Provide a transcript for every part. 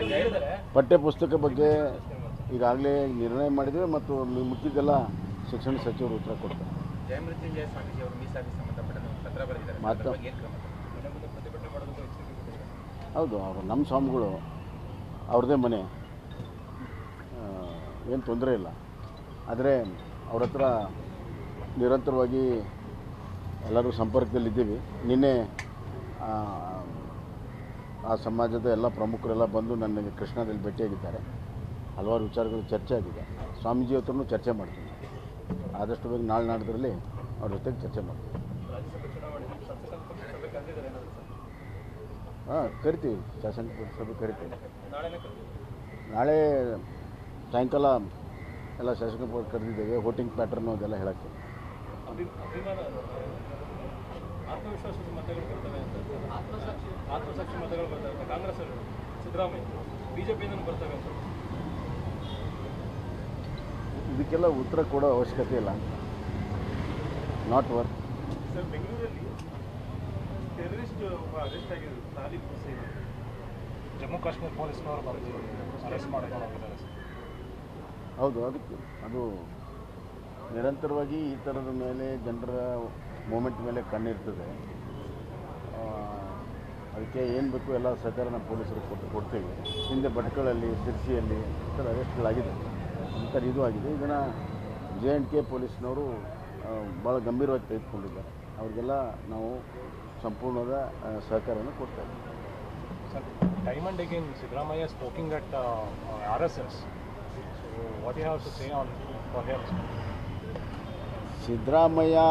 ಪಠ್ಯ ಪುಸ್ತಕ ಬಗ್ಗೆ ಈಗಾಗಲೇ ನಿರ್ಣಯ ಮಾಡಿದ್ದೇವೆ ಮತ್ತು ಮಿ- ಮಿಕ್ಕಿದ್ದೆಲ್ಲ ಶಿಕ್ಷಣ ಸಚಿವರು ಉತ್ತರ ಕೊಡ್ತಾರೆ ಜಯಮೃತ್ಯುಂಜಯ ಸ್ವಾಮೀಜಿ ಅವರು ಮೀಸಲಾತಿ ಸಂಬಂಧಪಟ್ಟಂತೆ ಒಂದು ಪತ್ರ ಬರೆದಿದ್ದಾರೆ ಮಾತು- ಅದ್ರ ಬಗ್ಗೆ ಏನು ಕ್ರಮ ಪ್ರತಿಭಟನೆ ಮಾಡೋದಕ್ಕೂ ಹೌದು ಅವರು ನಮ್ಮ ಸ್ವಾಮಿಗಳು ಅವ್ರದ್ದೇ ಮನೆ ಏನು ತೊಂದರೆ ಇಲ್ಲ ಆದರೆ ಅವ್ರ ಹತ್ರ ನಿರಂತರವಾಗಿ ಎಲ್ಲರೂ ಸಂಪರ್ಕದಲ್ಲಿದ್ದೀವಿ ನಿನ್ನೆ ಆ, ಆ ಸಮಾಜದ ಎಲ್ಲ ಪ್ರಮುಖರೆಲ್ಲ ಬಂದು ನನಗೆ ಕೃಷ್ಣದಲ್ಲಿ ಭೇಟಿಯಾಗಿದ್ದಾರೆ ಹಲವಾರು ವಿಚಾರಗಳು ಚರ್ಚೆ ಆಗಿದೆ ಸ್ವಾಮೀಜಿ ಹತ್ರನೂ ಚರ್ಚೆ ಮಾಡ್ತೀನಿ ಆದಷ್ಟು ಬೇಗ ನಾಳೆ ನಾಡ್ದರಲ್ಲಿ ಅವ್ರ ಜೊತೆಗೆ ಚರ್ಚೆ ಮಾಡ್ತೀನಿ ಹಾಂ ಕರಿತೀವಿ ಶಾಸನ ಸಭೆ ಕರಿತೀವಿ ನಾಳೆ ಸಾಯಂಕಾಲ ಎಲ್ಲ ಶಾಸಕ ಪಕ್ಷ ಕರೆದಿದ್ದೇವೆ ವೋಟಿಂಗ್ ಪ್ಯಾಟರ್ನು ಅದೆಲ್ಲ ಹೇಳಕ್ಕೆ ಅಭಿಮಾನ ಆತ್ಮವಿಶ್ವಾಸದ ಮತಗಳು ಬರ್ತವೆ ಅಂತ ಆತ್ಮಸಾಕ್ಷಿ ಮತಗಳು ಬರ್ತವೆ ಅಂತ ಕಾಂಗ್ರೆಸ್ ಅವರು ಸಿದ್ದರಾಮಯ್ಯ ಬಿಜೆಪಿಯಿಂದ ಬರ್ತವೆ ಅಂತ ಇದಕ್ಕೆಲ್ಲ ಉತ್ತರ ಕೊಡೋ ಅವಶ್ಯಕತೆ ಇಲ್ಲ ನಾಟ್ ವರ್ಕ್ ಸರ್ ಬೆಂಗಳೂರಲ್ಲಿ ಟೆರರಿಸ್ಟ್ ಒಬ್ಬ ಅರೆಸ್ಟ್ ಆಗಿದ್ರು ತಾಲಿಬ್ ಹುಸೇನ್ ಜಮ್ಮು ಕಾಶ್ಮೀರ ಪೊಲೀಸ್ನವರು ಬಂದು ಅರೆಸ್ಟ್ ಮಾಡ್ಕೊಂಡು ಹೋಗಿದ್ದಾರೆ ಸರ್ ಹೌದು ಅದಕ್ಕೆ ಅದು ನಿರಂತರವಾಗಿ ಈ ಥರದ ಮೇಲೆ ಜನರ ಮೂಮೆಂಟ್ ಮೇಲೆ ಕಣ್ಣಿರ್ತದೆ ಆ, ಅದಕ್ಕೆ ಏನು ಬೇಕು ಎಲ್ಲ ಸಹಕಾರ ನಮ್ಮ ಪೊಲೀಸರು ಕೊಟ್ಟು ಕೊಡ್ತೇವೆ ಹಿಂದೆ ಭಟ್ಕಳಲ್ಲಿ ಸಿರ್ಸಿಯಲ್ಲಿ ಈ ಥರ ಅರೆಸ್ಟ್ಗಳಾಗಿದೆ ಈ ಥರ ಇದು ಆಗಿದೆ ಇದನ್ನು ಜೆ ಆ್ಯಂಡ್ ಕೆ ಪೊಲೀಸ್ನವರು ಭಾಳ ಗಂಭೀರವಾಗಿ ತೆಗೆದುಕೊಂಡಿದ್ದಾರೆ ಅವ್ರಿಗೆಲ್ಲ ನಾವು ಸಂಪೂರ್ಣದ ಆ, ಸಹಕಾರವನ್ನು ಕೊಡ್ತಾ ಇದ್ದೀವಿ Sir, time and again, Sidramaya is poking at uh, uh, RSS. So, what do you have to say on for him? Sidramaya,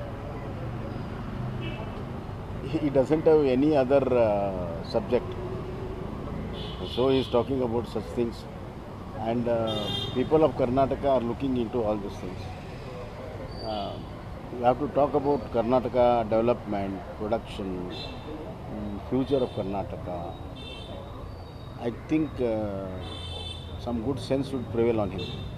he he doesn't have any other uh, subject. So he is talking about such things. And uh, people of Karnataka are looking into all these things. Uh, we have to talk about Karnataka development, production, mm, future of Karnataka. I think uh, some good sense would prevail on him.